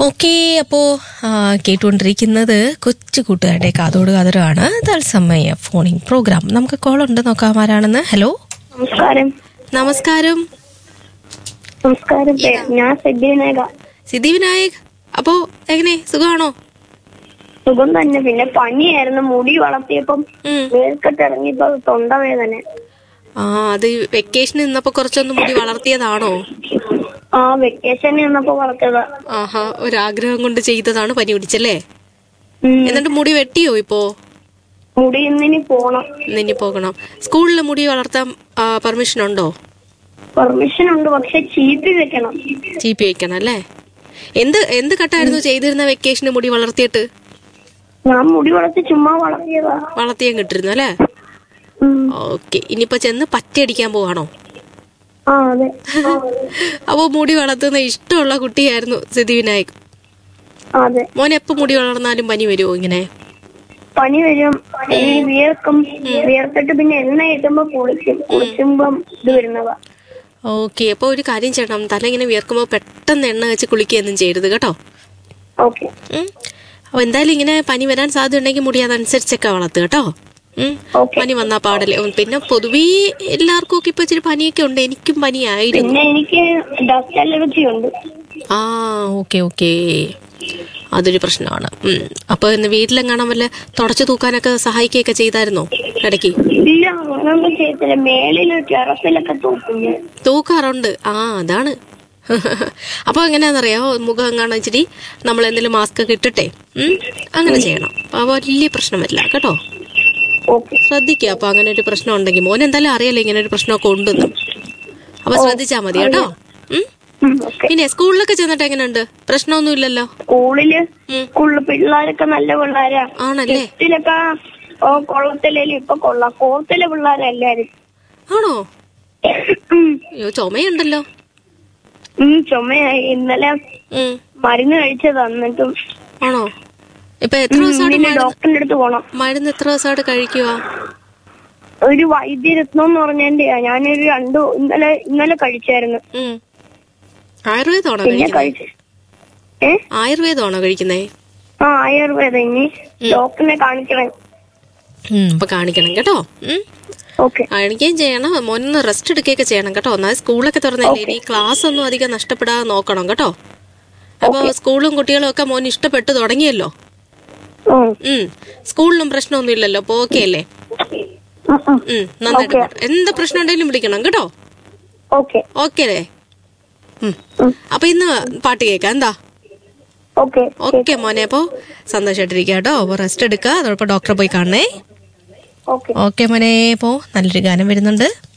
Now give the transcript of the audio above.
Okay അപ്പോ ആ, കേട്ടുകൊണ്ടിരിക്കുന്നത് കൊച്ചു കൂട്ടുകാരുടെ കാതോട് കാതോടാണ് തത്സമയ ഫോണിംഗ് പ്രോഗ്രാം നമുക്ക് കോൾ ഉണ്ട് നോക്കാം ആരാണെന്ന് ഹലോ നമസ്കാരം നമസ്കാരം നമസ്കാരം പേ- ഞാൻ സിദ്ധിവിനായക സിദ്ധി വിനായക് അപ്പോ എങ്ങനെ സുഖമാണോ സുഖം തന്നെ പിന്നെ പനിയായിരുന്നു മുടി വളർത്തിയപ്പം ഉം. വേർക്കെട്ട് ഇറങ്ങിയപ്പോ തൊണ്ടവേദന ആ അത് വെക്കേഷന് നിന്നപ്പോ കുറച്ചൊന്ന് മുടി വളർത്തിയതാണോ ആ വെക്കേഷൻ നിന്നപ്പോ വളർത്തിയതാ ആഹാ ഒരാഗ്രഹം കൊണ്ട് ചെയ്തതാണ് പനി പിടിച്ചല്ലേ ഉം. എന്നിട്ട് മുടി വെട്ടിയോ ഇപ്പോ മുടി ഇന്നിനി പോണം നിന്നി പോകണം സ്കൂളിൽ മുടി വളർത്താൻ പെർമിഷൻ ഉണ്ടോ പെർമിഷൻ ഉണ്ട് പക്ഷെ ചീപ്പി വെക്കണം ചീപ്പി വെക്കണം അല്ലേ എന്ത് എന്ത് കട്ടായിരുന്നു ചെയ്തിരുന്ന വെക്കേഷന് മുടി വളർത്തിയിട്ട് ഞാൻ മുടി വളർത്തി ചുമ്മാ വളർത്തിയതാ വളർത്തിയും കിട്ടിരുന്നു അല്ലേ ഉം. ഓക്കെ ഇനിയിപ്പോ ചെന്ന് പറ്റയടിക്കാൻ പോവാണോ ആ അതെ അപ്പോ മുടി വളർത്തുന്ന ഇഷ്ടമുള്ള കുട്ടിയായിരുന്നു സിദ്ധി വിനായക് അതെ മോൻ എപ്പോ മുടി വളർന്നാലും പനി വരുമോ ഇങ്ങനെ പനി വരും ഈ വിയർക്കും വിയർത്തിട്ട് പിന്നെ എണ്ണ ഇട്ടുമ്പോ കുളിക്കും കുളിക്കുമ്പം ഇത് വരുന്നതാ ഓക്കെ അപ്പൊ ഒരു കാര്യം ചെയ്യണം തല ഇങ്ങനെ വിയർക്കുമ്പോ പെട്ടെന്ന് എണ്ണ വെച്ച് കുളിക്കുകയൊന്നും ചെയ്യരുത് കേട്ടോ ഓക്കെ ഉം. അപ്പൊ എന്തായാലും ഇങ്ങനെ പനി വരാൻ സാധ്യത ഉണ്ടെങ്കിൽ മുടി അതനുസരിച്ചൊക്കെ വളർത്തുക കേട്ടോ ഉം. ഓക്കെ പനി വന്നാ പാടല്ലേ ഉം, പിന്നെ പൊതുവേ എല്ലാവർക്കും ഒക്കെ ഇപ്പൊ ഇച്ചിരി പനിയൊക്കെ ഉണ്ട് എനിക്കും പനിയായിരുന്നു പിന്നെ എനിക്ക് ഡസ്റ്റ് അലർജി ഉണ്ട് ആ ഓക്കെ ഓക്കെ അതൊരു പ്രശ്നമാണ് ഉം. അപ്പൊ ഇന്ന് വീട്ടിലെങ്ങാണം വല്ല തുടച്ചു തൂക്കാനൊക്കെ സഹായിക്കുകയൊക്കെ ചെയ്തായിരുന്നോ ഇടയ്ക്ക് ഇല്ല അങ്ങനൊന്നും ചെയ്തില്ല മേളില് ടെറസിലൊക്കെ തൂക്കും ഞാൻ. തൂക്കാറുണ്ട് ആ അതാണ് അപ്പൊ എങ്ങനെയാണെന്നറിയാമോ മുഖം എങ്ങാണം ഇച്ചിരി നമ്മൾ എന്തെങ്കിലും മാസ്ക് ഒക്കെ ഇട്ടിട്ടെ ഉം, അങ്ങനെ ചെയ്യണം അപ്പൊ വലിയ പ്രശ്നം വരില്ല കേട്ടോ ഓക്കെ ശ്രദ്ധിക്കുക അപ്പൊ അങ്ങനെ ഒരു പ്രശ്നം ഉണ്ടെങ്കിൽ മോൻ എന്തായാലും അറിയാലോ ഇങ്ങനെ ഒരു പ്രശ്നമൊക്കെ ഉണ്ടെന്ന് അപ്പൊ ശ്രദ്ധിച്ചാ മതി കേട്ടോ ഉം. ഉം, ഓക്കെ പിന്നെ സ്കൂളിലൊക്കെ ചെന്നിട്ട് എങ്ങനെയുണ്ട് പ്രശ്നമൊന്നും ഇല്ലല്ലോ സ്കൂളില് ഉം. സ്കൂളില് പിള്ളേരൊക്കെ നല്ല പിള്ളേരാ ആണല്ലേ ടെസ്റ്റിലൊക്കെ ഓ, കൊള്ളത്തില്ലേലും ഇപ്പൊ കൊള്ളാം കോർത്തിലെ പിള്ളേരെല്ലാരും ആണോ ഉം. അയ്യോ ചുമയുണ്ടല്ലോ ഉം, ചുമയായി ഇന്നലെ ഉം. മരുന്ന് കഴിച്ചത് എന്നിട്ടും ആണോ ഇപ്പൊ എത്ര ദിവസമായിട്ട് പിന്നെ മരുന്ന് ഡോക്ടറിന്റെ അടുത്ത് പോണം മരുന്ന് എത്ര ദിവസമായിട്ട് കഴിക്കുക ഒരു വൈദ്യരത്നം എന്ന് പറഞ്ഞതിന്റെയാ ഞാനൊരു രണ്ടു ഇന്നലെ ഇന്നലെ കഴിച്ചായിരുന്നു ഉം. ആയുർവേദമാണോ പിന്നെ കഴിക്കുന്നത് കഴിച്ചു ഏ ആയുർവേദമാണോ കഴിക്കുന്നേ ആ ആയുർവേദം ഇനി ഡോക്ടറിനെ കാണിക്കണം ഉം, അപ്പൊ കാണിക്കണം കേട്ടോ ഉം. ഓക്കെ കാണിക്കുകയും ചെയ്യണം മോനൊന്ന് റെസ്റ്റ് എടുക്കുകയൊക്കെ ചെയ്യണം കേട്ടോ എന്നാൽ സ്കൂളൊക്കെ തുറന്നില്ലേ ഇനി ക്ലാസ് ഒന്നും അധികം നഷ്ടപ്പെടാതെ നോക്കണം കേട്ടോ അപ്പൊ സ്കൂളും കുട്ടികളും ഒക്കെ മോൻ ഇഷ്ടപ്പെട്ടു തുടങ്ങിയല്ലോ ഉം. ഉം സ്കൂളിലും പ്രശ്നമൊന്നും ഇല്ലല്ലോ അപ്പൊ ഓക്കെ അല്ലേ ഉം, ഉം. ഉം നന്നായിട്ട് പോട്ടെ. എന്ത് പ്രശ്നം ഉണ്ടെങ്കിലും വിളിക്കണം കേട്ടോ ഓക്കെ ഓക്കെ അല്ലേ ഉം ഉം. അപ്പൊ ഇന്ന് പാട്ട് കേൾക്കാം എന്താ ഓക്കെ ഓക്കെ മോനെ അപ്പോ സന്തോഷമായിട്ടിരിക്കുക കേട്ടോ അപ്പൊ റെസ്റ്റ് എടുക്കുക അതോടൊപ്പം ഡോക്ടറെ പോയി കാണണേ ഓക്കെ ഓക്കെ മോനെ പോ നല്ലൊരു ഗാനം വരുന്നുണ്ട്